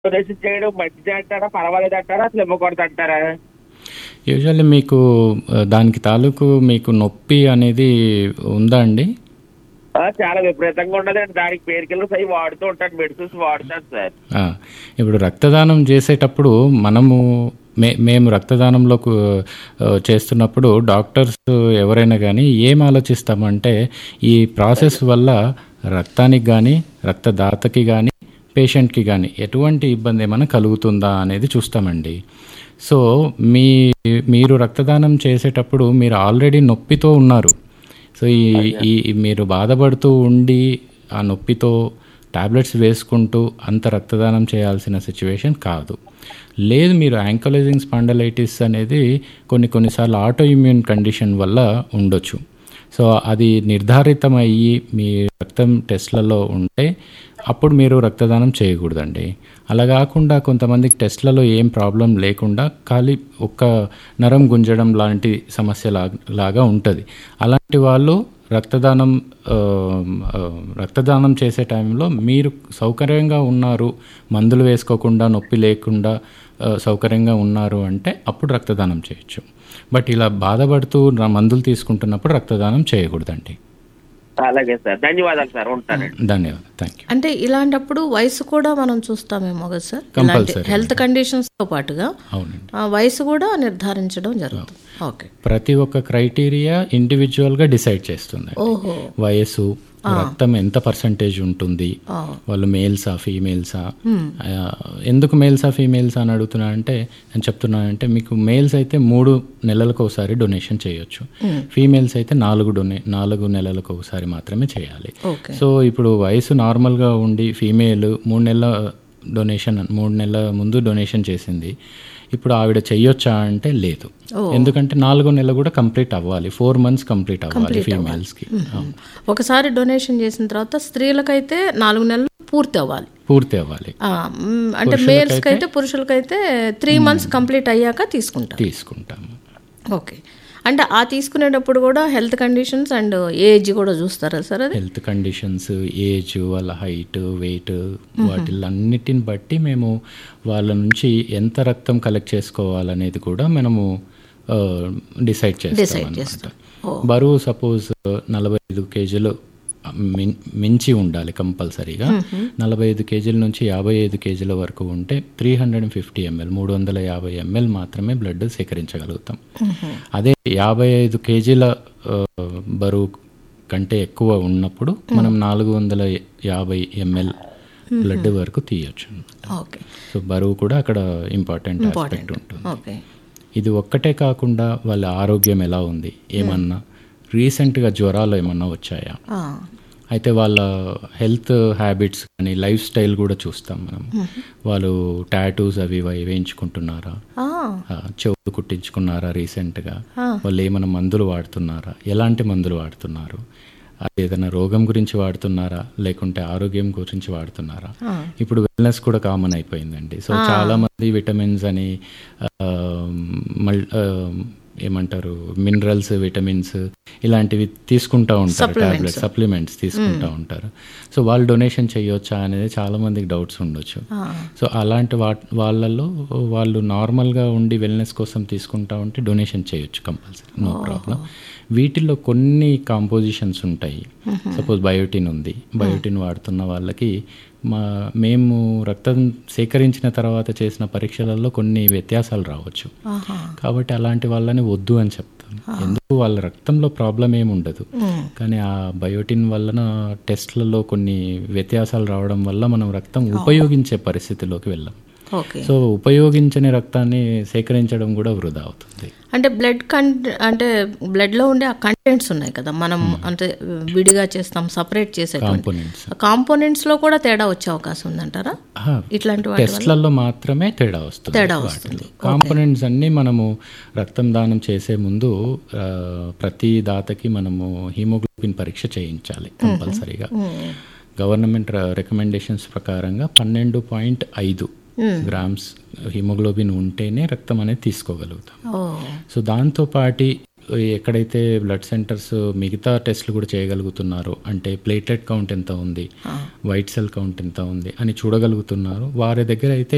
Donation చేయడం మంచిది అంటారా పర్వాలేదు అంటారా అసలు ఇవ్వకూడదు అంటారా యూజువల్లీ మీకు ఆ, దానికి తాలూకు మీకు నొప్పి అనేది ఉందా అండి ఆ, చాలా విపరీతంగా ఉండదండి దానికి పేరుకెళ్ళి అవి వాడుతూ ఉంటాను మెడిసిన్స్ వాడుతాను సార్ ఆ, ఇప్పుడు రక్తదానం చేసేటప్పుడు మనము మే మేము రక్తదానంలో కు- ఆ, చేస్తున్నప్పుడు డాక్టర్స్ ఎవరైనా కానీ ఏం ఆలోచిస్తామంటే ఈ ప్రాసెస్ వల్ల రక్తానికి కానీ రక్తదాతకి కానీ పేషెంట్కి కానీ ఎటువంటి ఇబ్బంది ఏమైనా కలుగుతుందా అనేది చూస్తామండి సో మీ మీరు రక్తదానం చేసేటప్పుడు మీరు ఆల్రెడీ నొప్పితో ఉన్నారు సో ఈ ఈ ఈ మీరు బాధపడుతూ ఉండి ఆ నొప్పితో టాబ్లెట్స్ వేసుకుంటూ అంత రక్తదానం చేయాల్సిన సిచ్యువేషన్ కాదు లేదు మీరు యాంకలైజింగ్ స్పాండలైటిస్ అనేది కొన్ని కొన్నిసార్లు ఆటో ఇమ్యూన్ కండిషన్ వల్ల ఉండొచ్చు సో అది నిర్ధారితమయ్యి మీ రక్తం టెస్ట్లలో ఉంటే అప్పుడు మీరు రక్తదానం చేయకూడదండి అలా కాకుండా కొంతమందికి టెస్ట్లలో ఏం ప్రాబ్లం లేకుండా ఖాళీ ఒక్క నరం గుంజడం లాంటి సమస్య లా- లాగా ఉంటుంది అలాంటి వాళ్ళు రక్తదానం ఆ, ఆ, రక్తదానం చేసే టైంలో మీరు సౌకర్యంగా ఉన్నారు మందులు వేసుకోకుండా నొప్పి లేకుండా ఆ, సౌకర్యంగా ఉన్నారు అంటే అప్పుడు రక్తదానం చేయొచ్చు బట్ ఇలా బాధపడుతూ ర- మందులు తీసుకుంటున్నప్పుడు రక్తదానం చేయకూడదండి అలాగే సార్ ధన్యవాదాలు సార్ ఉంటానండి ధన్యవాదాలు థ్యాంక్ యూ అంటే ఇలాంటప్పుడు వయసు కూడా మనం చూస్తామేమో కదా సార్ ఇలాంటి Compulsory. హెల్త్ కండిషన్స్ తో పాటుగా అవునండి ఆ వయసు కూడా నిర్ధారించడం జరుగుతుంది ఓకే ప్రతి ఒక్క క్రైటీరియా ఇండివిజువల్గా డిసైడ్ చేస్తుంది ఓహో వయసు రక్తం ఎంత పర్సంటేజ్ ఉంటుంది ఆ. వాళ్ళు మేల్సా ఫీమేల్సా ఎందుకు మేల్సా ఫీమేల్సా అని అడుగుతున్నా అంటే నేను చెప్తున్నానంటే మీకు మేల్స్ అయితే మూడు నెలలకు ఒకసారి డొనేషన్ చేయొచ్చు ఫీమేల్స్ అయితే నాలుగు డొనే నాలుగు నెలలకు ఒకసారి మాత్రమే చేయాలి ఓకే సో ఇప్పుడు వయసు నార్మల్గా ఉండి ఫీమేల్ మూడు నెలల డొనేషన్ మూడు నెలల ముందు డొనేషన్ చేసింది ఇప్పుడు ఆవిడ చెయ్యొచ్చా అంటే లేదు ఎందుకంటే నాలుగో నెల కూడా కంప్లీట్ అవ్వాలి ఫోర్ మంత్స్ కంప్లీట్ అవ్వాలి ఫీమేల్స్కి ఒకసారి డొనేషన్ చేసిన తర్వాత స్త్రీలకైతే నాలుగు నెలలు పూర్తి అవ్వాలి పూర్తి అవ్వాలి ఆ, మ్, అంటే మేల్స్కి అయితే పురుషులకైతే త్రీ మంత్స్ కంప్లీట్ అయ్యాక తీసుకుంటారు తీసుకుంటాము ఓకే అంటే ఆ తీసుకునేటప్పుడు కూడా హెల్త్ కండిషన్స్ అండ్ ఏజ్ కూడా చూస్తారా సార్ అది హెల్త్ కండిషన్స్ ఏజ్ వాళ్ళ హైట్ వెయిట్ వాటిలన్నిటిని బట్టి మేము వాళ్ళ నుంచి ఎంత రక్తం కలెక్ట్ చేసుకోవాలనేది కూడా మనము డిసైడ్ చేస్తాం అనమాట బరువు సపోజ్ నలభై ఐదు కేజీలు మిం- మించి ఉండాలి కంపల్సరీగా నలభై ఐదు కేజీల నుంచి యాభై ఐదు కేజీల వరకు ఉంటే three hundred and fifty ML మూడు వందల యాభై ఎంఎల్ మాత్రమే బ్లడ్ సేకరించగలుగుతాం అదే యాభై ఐదు కేజీల ఆ, బరువు కంటే ఎక్కువ ఉన్నప్పుడు మనం నాలుగు వందల యాభై ఎంఎల్ బ్లడ్ వరకు తీయొచ్చు ఓకే సో బరువు కూడా అక్కడ ఇంపార్టెంట్ ఆస్పెక్ట్ ఉంటుంది ఓకే ఇది ఒక్కటే కాకుండా వాళ్ళ ఆరోగ్యం ఎలా ఉంది ఏమన్నా రీసెంట్గా జ్వరాలు ఏమన్నా వచ్చాయా ఆ, అయితే వాళ్ళ హెల్త్ హ్యాబిట్స్ కానీ లైఫ్ స్టైల్ కూడా చూస్తాం మనం వాళ్ళు టాటూస్ అవి ఇవి వేయించుకుంటున్నారా ఆ, ఆ, చెవులు కుట్టించుకున్నారా రీసెంట్గా వాళ్ళు ఏమైనా మందులు వాడుతున్నారా ఎలాంటి మందులు వాడుతున్నారు అది ఏదైనా రోగం గురించి వాడుతున్నారా లేకుంటే ఆరోగ్యం గురించి వాడుతున్నారా ఇప్పుడు వెల్నెస్ కూడా కామన్ అయిపోయిందండి సో చాలా మంది విటమిన్స్ అని ఆ, మల్ ఆ, ఏమంటారు మినరల్స్ విటమిన్స్ ఇలాంటివి తీసుకుంటా ఉంటారు టాబ్లెట్స్ సప్లిమెంట్స్ తీసుకుంటా ఉంటారు సో వాళ్ళు డొనేషన్ చేయొచ్చా అనేది చాలా మందికి డౌట్స్ ఉండొచ్చు సో అలాంటి వా వాళ్ళల్లో వాళ్ళు నార్మల్గా ఉండి వెల్నెస్ కోసం తీసుకుంటా ఉంటే డొనేషన్ చేయొచ్చు కంపల్సరీ నో ప్రాబ్లం వీటిల్లో కొన్ని కాంపోజిషన్స్ ఉంటాయి సపోజ్ బయోటిన్ ఉంది బయోటిన్ వాడుతున్న వాళ్ళకి మా మేము రక్తం సేకరించిన తర్వాత చేసిన పరీక్షలలో కొన్ని వ్యత్యాసాలు రావచ్చు ఆహా. కాబట్టి అలాంటి వాళ్ళని వద్దు అని చెప్తాను ఎందుకు వాళ్ళ రక్తంలో ప్రాబ్లం ఏమి ఉండదు కానీ ఆ బయోటిన్ వలన టెస్ట్లలో కొన్ని వ్యత్యాసాలు రావడం వల్ల మనం రక్తం ఉపయోగించే పరిస్థితిలోకి వెళ్ళాం ఓకే సో ఉపయోగించని రక్తాన్ని సేకరించడం కూడా వృధా అవుతుంది అంటే బ్లడ్ కంట అంటే blood లో ఉండే ఆ కంటెంట్స్ ఉన్నాయి కదా మనం అంటే విడిగా చేస్తాం సపరేట్ చేసేటువంటి కాంపోనెంట్స్ కాంపోనెంట్స్ లో కూడా తేడా వచ్చే అవకాశం ఉందంటారా ఇట్లాంటి వాటి వల్ల టెస్ట్లలో మాత్రమే తేడా వస్తుంది తేడా వాటిలో. వస్తుంది. కాంపోనెంట్స్ అన్నీ మనము రక్తం దానం చేసే ముందు ఆ, ప్రతి దాతకి మనము హీమోగ్లోబిన్ పరీక్ష చేయించాలి కంపల్సరీగా గవర్నమెంట్ రికమెండేషన్స్ ప్రకారంగా పన్నెండు పాయింట్ ఐదు గ్రామ్స్ హిమోగ్లోబిన్ ఉంటేనే రక్తం అనేది తీసుకోగలుగుతాం ఓ సో దాంతో పాటి ఎక్కడైతే బ్లడ్ సెంటర్స్ మిగతా టెస్ట్లు కూడా చేయగలుగుతున్నారో అంటే ప్లేటెడ్ కౌంట్ ఎంత ఉంది వైట్ సెల్ కౌంట్ ఎంత ఉంది అని చూడగలుగుతున్నారు వారి దగ్గర అయితే